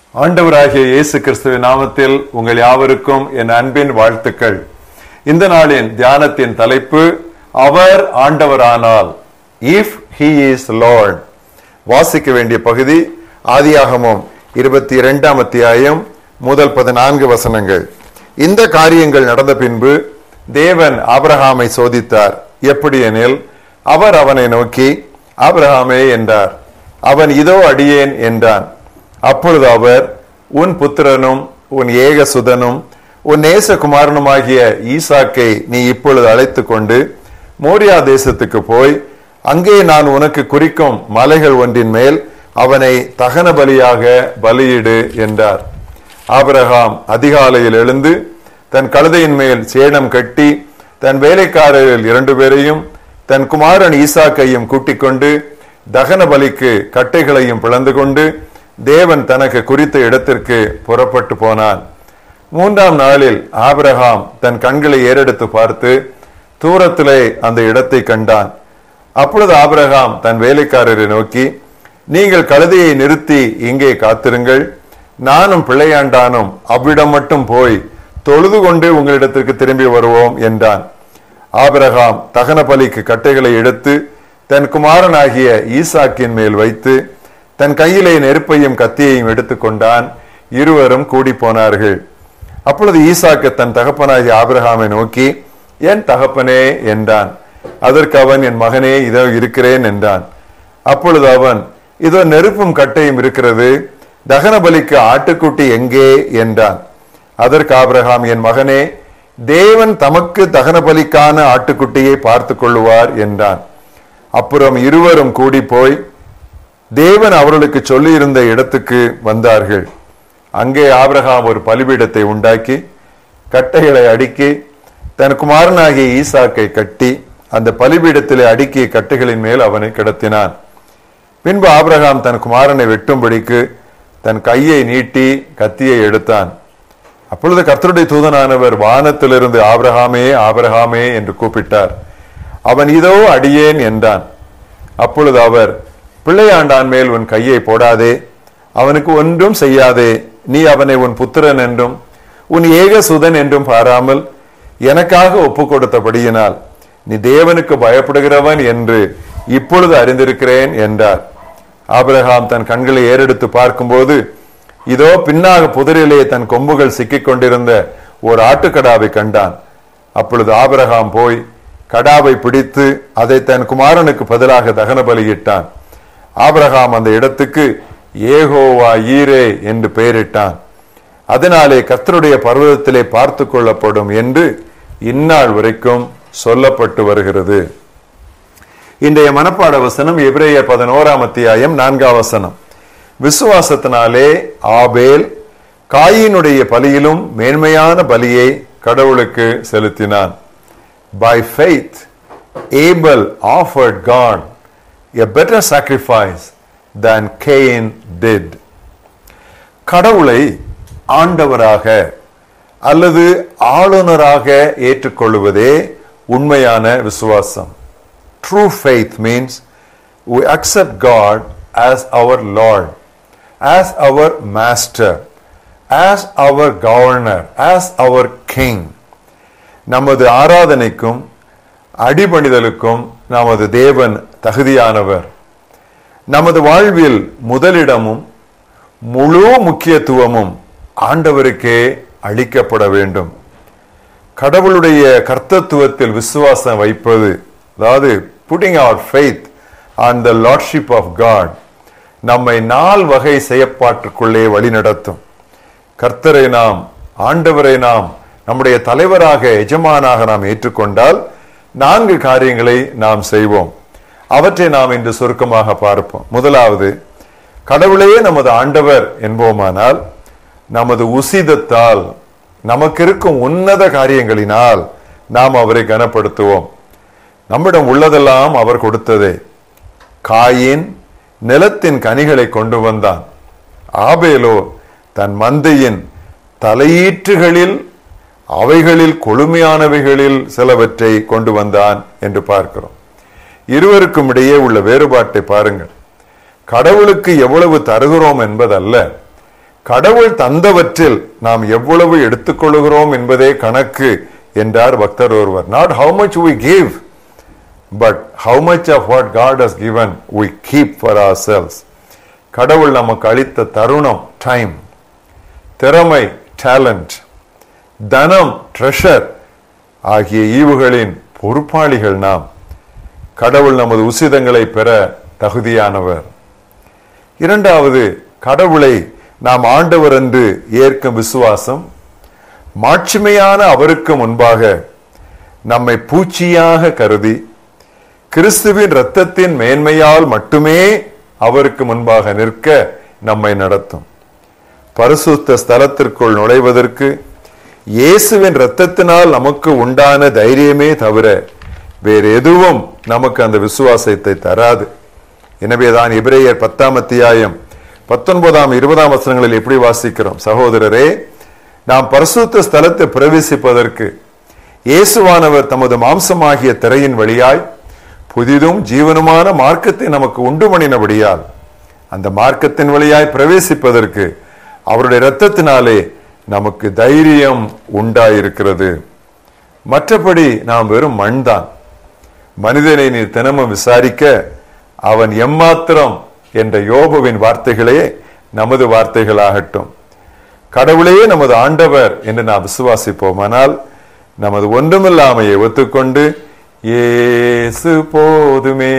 ஆண்டவராகிய இயேசு கிறிஸ்துவின் நாமத்தில் உங்கள் யாவருக்கும் என் அன்பின் வாழ்த்துக்கள் இந்த நாளின் தியானத்தின் தலைப்பு அவர் ஆண்டவரானால் இஃப் he இஸ் லார்ட் வாசிக்க வேண்டிய பகுதி ஆதியாகமம் இருபத்தி இரண்டாம் அத்தியாயம் முதல் பதினான்கு வசனங்கள் இந்த காரியங்கள் நடந்த பின்பு தேவன் ஆபிரகாமை சோதித்தார் எப்படி எனில் அவர் அவனை நோக்கி ஆபிரகாமே என்றார் அவன் இதோ அடியேன் என்றான் அப்பொழுது அவர் உன் புத்திரனும் உன் ஏக சுதனும் உன் நேசகுமாரனுமாகிய ஈசாக்கை நீ இப்பொழுது அழைத்து கொண்டு மோரியா தேசத்துக்கு போய் அங்கே நான் உனக்கு குறிக்கும் மலைகள் ஒன்றின் மேல் அவனை தகன பலியாக பலியிடு என்றார் ஆபிரகாம் அதிகாலையில் எழுந்து தன் கழுதையின் மேல் சேணம் கட்டி தன் வேலைக்காரரில் இரண்டு பேரையும் தன் குமாரன் ஈசாக்கையும் கூட்டிக் கொண்டு தகன பலிக்கு கட்டைகளையும் பிளந்து கொண்டு தேவன் தனக்கு குறித்த இடத்திற்கு புறப்பட்டு போனான் மூன்றாம் நாளில் ஆபிரகாம் தன் கண்களை ஏறெடுத்து பார்த்து தூரத்திலே அந்த இடத்தை கண்டான் அப்பொழுது ஆபிரகாம் தன் வேலைக்காரரை நோக்கி நீங்கள் கழுதையை நிறுத்தி இங்கே காத்திருங்கள் நானும் பிள்ளையாண்டானும் அவ்விடம் மட்டும் போய் தொழுது கொண்டு உங்களிடத்திற்கு திரும்பி வருவோம் என்றான் ஆபிரகாம் தகன பலிக்கு கட்டைகளை எடுத்து தன் குமாரனாகிய ஈசாக்கின் மேல் வைத்து தன் கையிலே நெருப்பையும் கத்தியையும் எடுத்துக்கொண்டான் இருவரும் கூடி போனார்கள் அப்பொழுது ஈசாக்கு தன் தகப்பனாகிய ஆபிரகாமை நோக்கி என் தகப்பனே என்றான் அதற்கு அவன் என் மகனே இதோ இருக்கிறேன் என்றான் அப்பொழுது அவன் இதோ நெருப்பும் கட்டையும் இருக்கிறது தகன பலிக்கு ஆட்டுக்குட்டி எங்கே என்றான் அதற்கு ஆபிரகாம் என் மகனே தேவன் தமக்கு தகன பலிக்கான ஆட்டுக்குட்டியை பார்த்து கொள்ளுவார் என்றான் அப்புறம் இருவரும் கூடி போய் தேவன் அவர்களுக்கு சொல்லியிருந்த இடத்துக்கு வந்தார்கள் அங்கே ஆபிரகாம் ஒரு பலிபீடத்தை உண்டாக்கி கட்டைகளை அடுக்கி தன் குமாரனாகிய ஈசாக்கை கட்டி அந்த பலிபீடத்திலே அடுக்கிய கட்டைகளின் மேல் அவனை கிடத்தினான் பின்பு ஆபிரகாம் தன் குமாரனை வெட்டும்படிக்கு தன் கையை நீட்டி கத்தியை எடுத்தான் அப்பொழுது கர்த்தருடைய தூதனானவர் வானத்திலிருந்து ஆபிரகாமே ஆபிரகாமே என்று கூப்பிட்டார் அவன் இதோ அடியேன் என்றான் அப்பொழுது அவர் பிள்ளையாண்டான் மேல் உன் கையை போடாதே அவனுக்கு ஒன்றும் செய்யாதே நீ அவனை உன் புத்திரன் என்றும் உன் ஏக சுதன் என்றும் பாராமல் எனக்காக ஒப்பு கொடுத்தபடியினால் நீ தேவனுக்கு பயப்படுகிறவன் என்று இப்பொழுது அறிந்திருக்கிறேன் என்றார் ஆபிரகாம் தன் கண்களை ஏறெடுத்து பார்க்கும்போது இதோ பின்னாக புதரிலே தன் கொம்புகள் சிக்கிக் கொண்டிருந்த ஒரு ஆட்டுக்கடாவை கண்டான் அப்பொழுது ஆபிரகாம் போய் கடாவை பிடித்து அதை தன் குமாரனுக்கு பதிலாக தகன பலியிட்டான் ஆபிரகாம் அந்த இடத்துக்கு ஏகோவா ஈரே என்று பெயரிட்டான் அதனாலே கர்த்தருடைய பர்வதத்திலே பார்த்து கொள்ளப்படும் என்று இந்நாள் வரைக்கும் சொல்லப்பட்டு வருகிறது இன்றைய மனப்பாட வசனம் எபிரேயர் பதினோராம் அத்தியாயம் நான்காம் வசனம் விசுவாசத்தினாலே ஆபேல் காயினுடைய பலியிலும் மேன்மையான பலியை கடவுளுக்கு செலுத்தினான் by faith Abel offered God a better sacrifice than Cain did கடவுளை ஆண்டவராக அல்லது ஆளுநராக ஏற்றுக்கொள்வதே உண்மையான விசுவாசம் true faith means we accept God as our Lord, as our Master, as our Governor, as our King. நமது ஆராதனைக்கும் அடிபணிதலுக்கும் நமது தேவன் தகுதியானவர் நமது வாழ்வில் முதலிடமும் முழு முக்கியத்துவமும் ஆண்டவருக்கே அளிக்கப்பட வேண்டும் கடவுளுடைய கர்த்தத்துவத்தில் விசுவாசம் வைப்பது அதாவது putting our faith on the lordship of God நம்மை நால் வகை செயற்பாட்டுக்குள்ளே வழிநடத்தும் கர்த்தரை நாம் ஆண்டவரை நாம் நம்முடைய தலைவராக எஜமானாக நாம் ஏற்றுக்கொண்டால் நான்கு காரியங்களை நாம் செய்வோம் அவற்றை நாம் இன்று சுருக்கமாக பார்ப்போம் முதலாவது கடவுளே நமது ஆண்டவர் என்போமானால் நமது உசிதத்தால் நமக்கு இருக்கும் உன்னத காரியங்களினால் நாம் அவரை கனப்படுத்துவோம் நம்மிடம் உள்ளதெல்லாம் அவர் கொடுத்ததே காயின் நிலத்தின் கனிகளை கொண்டு வந்தான் ஆபேலோ தன் மந்தையின் தலையீற்றுகளில் அவைகளில் கொழுமையானவைகளில் சிலவற்றை கொண்டு வந்தான் என்று பார்க்கிறோம் இருவருக்கும் இடையே உள்ள வேறுபாட்டை பாருங்கள் கடவுளுக்கு எவ்வளவு தருகிறோம் என்பதல்ல கடவுள் தந்தவற்றில் நாம் எவ்வளவு எடுத்துக்கொள்கிறோம் என்பதே கணக்கு என்றார் பக்தர் ஒருவர் not how much we give but how much of what God has given we keep for ourselves கடவுள் நமக்கு அளித்த தருணம் டைம் திறமை டேலண்ட் தனம் ட்ரெஷர் ஆகிய ஈவுகளின் பொறுப்பாளிகள் நாம் கடவுள் நமது உசிதங்களை பெற தகுதியானவர் இரண்டாவது கடவுளை நாம் ஆண்டவர் என்று ஏற்கும் விசுவாசம் மாட்சிமையான அவருக்கு முன்பாக நம்மை பூச்சியாக கருதி கிறிஸ்துவின் இரத்தத்தின் மேன்மையால் மட்டுமே அவருக்கு முன்பாக நிற்க நம்மை நடத்தும் பரிசுத்த ஸ்தலத்திற்குள் நுழைவதற்கு இயேசுவின் இரத்தத்தினால் நமக்கு உண்டான தைரியமே தவிர வேறு எதுவும் நமக்கு அந்த விசுவாசத்தை தராது எனவேதான் எபிரேயர் பத்தாம் அத்தியாயம் பத்தொன்பதாம் இருபதாம் வசனங்களில் எப்படி வாசிக்கிறோம் சகோதரரே நாம் பரிசுத்த ஸ்தலத்தை பிரவேசிப்பதற்கு இயேசுவானவர் தமது மாம்சமாகிய திரையின் வழியாய் புதிதும் ஜீவனுமான மார்க்கத்தை நமக்கு உண்டு பண்ணினபடியால் அந்த மார்க்கத்தின் வழியாய் பிரவேசிப்பதற்கு அவருடைய இரத்தத்தினாலே நமக்கு தைரியம் உண்டாயிருக்கிறது மற்றபடி நாம் வெறும் மண்தான் மனிதனை நீ தினமும் விசாரிக்க அவன் எம்மாத்திரம் என்ற யோபுவின் வார்த்தைகளே நமது வார்த்தைகளாகட்டும் கடவுளையே நமது ஆண்டவர் என்று நாம் விசுவாசிப்போமானால் நமது ஒன்றுமில்லாமையை ஒத்துக்கொண்டு ஏசு போதுமே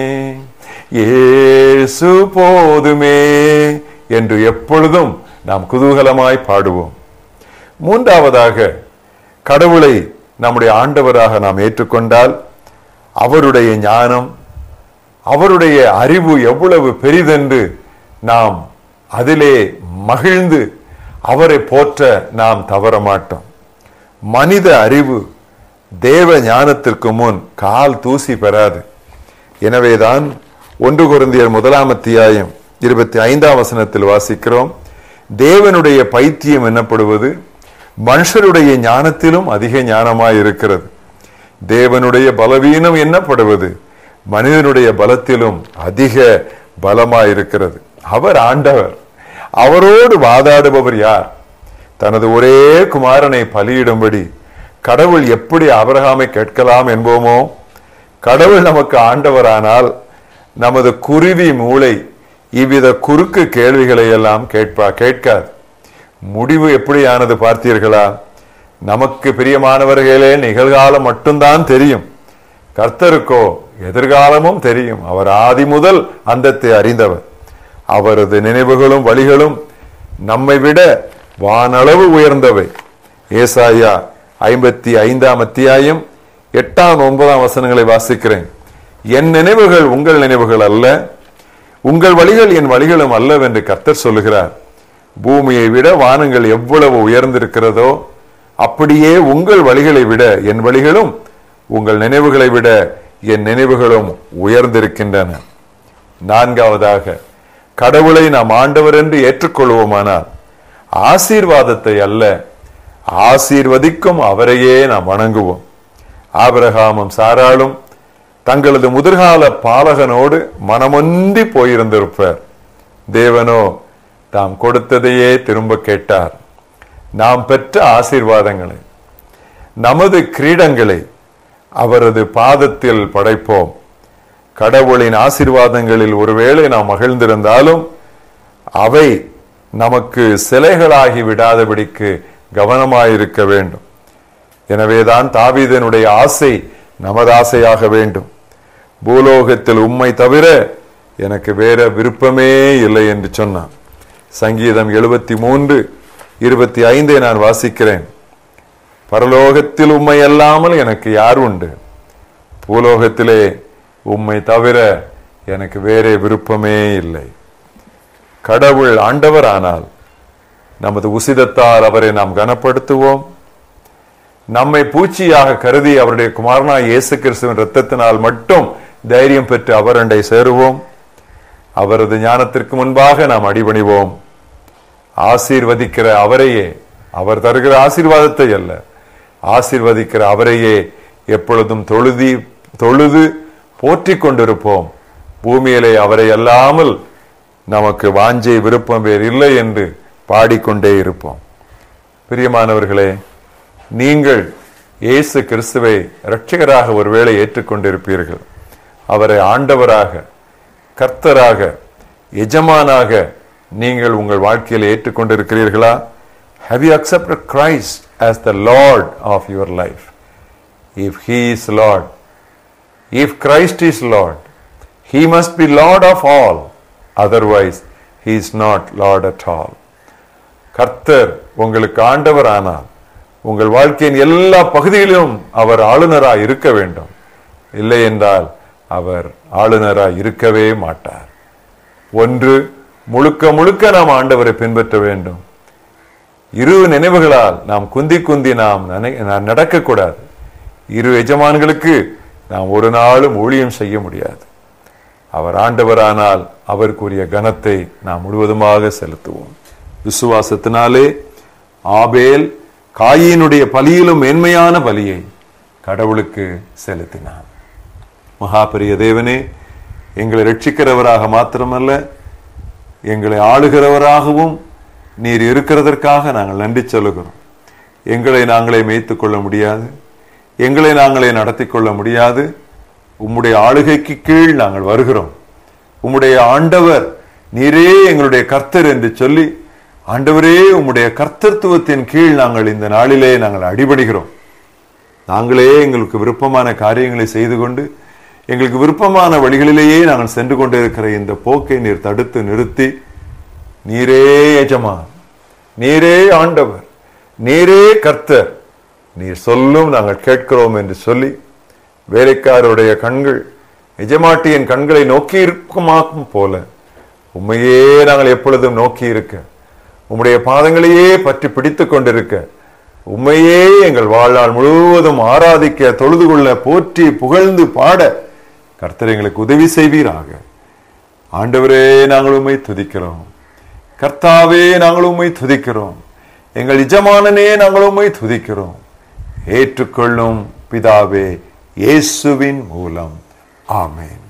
ஏசு போதுமே என்று எப்பொழுதும் நாம் குதூகலமாய் பாடுவோம் மூன்றாவதாக கடவுளை நம்முடைய ஆண்டவராக நாம் ஏற்றுக்கொண்டால் அவருடைய ஞானம் அவருடைய அறிவு எவ்வளவு பெரிதென்று நாம் அதிலே மகிழ்ந்து அவரை போற்ற நாம் தவற மாட்டோம் மனித அறிவு தேவ ஞானத்திற்கு முன் கால் தூசி பெறாது எனவேதான் ஒன்று குருந்தியர் முதலாம் அத்தியாயம் இருபத்தி ஐந்தாம் வசனத்தில் வாசிக்கிறோம் தேவனுடைய பைத்தியம் என்னப்படுவது மனுஷருடைய ஞானத்திலும் அதிக ஞானமாய் இருக்கிறது தேவனுடைய பலவீனம் என்னப்படுவது மனிதனுடைய பலத்திலும் அதிக பலமாய் இருக்கிறது அவர் ஆண்டவர் அவரோடு வாதாடுபவர் யார் தனது ஒரே குமாரனை பலியிடும்படி கடவுள் எப்படி ஆபிரகாமை கேட்கலாம் என்போமோ கடவுள் நமக்கு ஆண்டவரானால் நமது குருவி மூளை இவ்வித குறுக்கு கேள்விகளை எல்லாம் கேட்பா கேட்காது முடிவு எப்படியானது பார்த்தீர்களா நமக்கு பிரியமானவர்களே நிகழ்காலம் மட்டும்தான் தெரியும் கர்த்தருக்கோ எதிர்காலமும் தெரியும் அவர் ஆதி முதல் அந்தத்தை அறிந்தவர் அவரது நினைவுகளும் வழிகளும் நம்மை விட வானளவு உயர்ந்தவை ஏசாயா ஐம்பத்தி ஐந்தாம் அத்தியாயம் எட்டாம் ஒன்பதாம் வசனங்களை வாசிக்கிறேன் என் நினைவுகள் உங்கள் நினைவுகள் அல்ல உங்கள் வழிகள் என் வழிகளும் அல்லவென்று கர்த்தர் சொல்லுகிறார் பூமியை விட வானங்கள் எவ்வளவு உயர்ந்திருக்கிறதோ அப்படியே உங்கள் வழிகளை விட என் வழிகளும் உங்கள் நினைவுகளை விட என் நினைவுகளும் உயர்ந்திருக்கின்றன நான்காவதாக கடவுளை நாம் ஆண்டவர் என்று ஏற்றுக்கொள்வோமானால் ஆசீர்வாதத்தை அல்ல ஆசீர்வதிக்கும் அவரையே நாம் வணங்குவோம் ஆபிரகாமும் சாராளும் தங்களது முதிர்கால பாலகனோடு மனமொன்றி போயிருந்திருப்பர் தேவனோ தாம் கொடுத்ததையே திரும்ப கேட்டார் நாம் பெற்ற ஆசீர்வாதங்களை நமது கிரீடங்களை அவரது பாதத்தில் படைப்போம் கடவுளின் ஆசீர்வாதங்களில் ஒருவேளை நாம் மகிழ்ந்திருந்தாலும் அவை நமக்கு சிலைகளாகி விடாதபடிக்கு கவனமாயிருக்க வேண்டும் எனவேதான் தாவீதனுடைய ஆசை நமது ஆசையாக வேண்டும் பூலோகத்தில் உம்மை தவிர எனக்கு வேற விருப்பமே இல்லை என்று சொன்னான் சங்கீதம் எழுபத்தி மூன்று இருபத்தி ஐந்தை நான் வாசிக்கிறேன் பரலோகத்தில் உம்மை அல்லாமல் எனக்கு யார் உண்டு பூலோகத்திலே உம்மை தவிர எனக்கு வேறே விருப்பமே இல்லை கடவுள் ஆண்டவர் ஆனால் நமது உசிதத்தால் அவரை நாம் கனப்படுத்துவோம் நம்மை பூச்சியாக கருதி அவருடைய குமாரனா இயேசு கிறிஸ்துவின் ரத்தத்தினால் மட்டும் தைரியம் பெற்று அவரண்டை சேருவோம் அவரது ஞானத்திற்கு முன்பாக நாம் அடிபணிவோம் ஆசீர்வதிக்கிற அவரையே அவர் தருகிற ஆசீர்வாதத்தை அல்ல ஆசீர்வதிக்கிற அவரையே எப்பொழுதும் தொழுதி தொழுது போற்றிக் கொண்டிருப்போம் பூமியிலே அவரை அல்லாமல் நமக்கு வாஞ்சை விருப்பம் வேறு இல்லை என்று பாடிக்கொண்டே இருப்போம் பிரியமானவர்களே நீங்கள் இயேசு கிறிஸ்துவை இரட்சகராக ஒருவேளை ஏற்றுக்கொண்டிருப்பீர்கள் அவரை ஆண்டவராக கர்த்தராக எஜமானாக நீங்கள் உங்கள் வாழ்க்கையில் ஏற்றுக்கொண்டிருக்கிறீர்களா have you accepted Christ as the Lord of your life? If He is Lord, if Christ is Lord, He must be Lord of all. Otherwise, He is not Lord at all. கர்த்தர் உங்களுக்கு ஆண்டவர் ஆனால் உங்கள் வாழ்க்கையின் எல்லா பகுதிகளிலும் அவர் ஆளுநராய் இருக்க வேண்டும் இல்லை என்றால் அவர் ஆளுநராய் இருக்கவே மாட்டார் ஒன்று முழுக்க முழுக்க நாம் ஆண்டவரை பின்பற்ற வேண்டும் இரு நினைவுகளால் நாம் குந்தி குந்தி நாம் நினை- நாம் நடக்கக்கூடாது இரு எஜமான்களுக்கு நாம் ஒரு நாளும் ஊழியம் செய்ய முடியாது அவர் ஆண்டவரானால் அவருக்குரிய கனத்தை நாம் முழுவதுமாக செலுத்துவோம் விசுவாசத்தினாலே ஆபேல் காயினுடைய பலியிலும் மேன்மையான பலியை கடவுளுக்கு செலுத்தினான் மகாபெரிய தேவனே எங்களை ரட்சிக்கிறவராக மாத்திரமல்ல எங்களை ஆளுகிறவராகவும் நீர் இருக்கிறதற்காக நாங்கள் நன்றி சொல்லுகிறோம் எங்களை நாங்களே மேய்த்துக் கொள்ள முடியாது எங்களை நாங்களே நடத்தி கொள்ள முடியாது உம்முடைய ஆளுகைக்கு கீழ் நாங்கள் வருகிறோம் உம்முடைய ஆண்டவர் நீரே எங்களுடைய கர்த்தர் என்று சொல்லி ஆண்டவரே உம்முடைய கர்த்தத்துவத்தின் கீழ் நாங்கள் இந்த நாளிலே நாங்கள் அடிபடுகிறோம் நாங்களே எங்களுக்கு விருப்பமான காரியங்களை செய்து கொண்டு எங்களுக்கு விருப்பமான வழிகளிலேயே நாங்கள் சென்று கொண்டிருக்கிற இந்த போக்கை நீர் தடுத்து நிறுத்தி நீரே எஜமான் நீரே ஆண்டவர் நீரே கர்த்தர் நீர் சொல்லும் நாங்கள் கேட்கிறோம் என்று சொல்லி வேலைக்காரருடைய கண்கள் எஜமாட்டியின் கண்களை நோக்கி இருக்குமாக்கும் போல உண்மையே நாங்கள் எப்பொழுதும் நோக்கி இருக்க உம்முடைய பாதங்களையே பற்றி பிடித்துக் கொண்டிருக்க உண்மையே எங்கள் வாழ்நாள் முழுவதும் ஆராதிக்க தொழுது கொள்ள போற்றி புகழ்ந்து பாட கர்த்தர் எங்களுக்கு உதவி செய்வீராக ஆண்டவரே நாங்கள் உம்மை துதிக்கிறோம் கர்த்தாவே நாங்கள் உம்மை துதிக்கிறோம் எங்கள் எஜமானனே நாங்கள் உம்மை துதிக்கிறோம் ஏற்றுக்கொள்ளும் பிதாவே இயேசுவின் மூலம் ஆமென்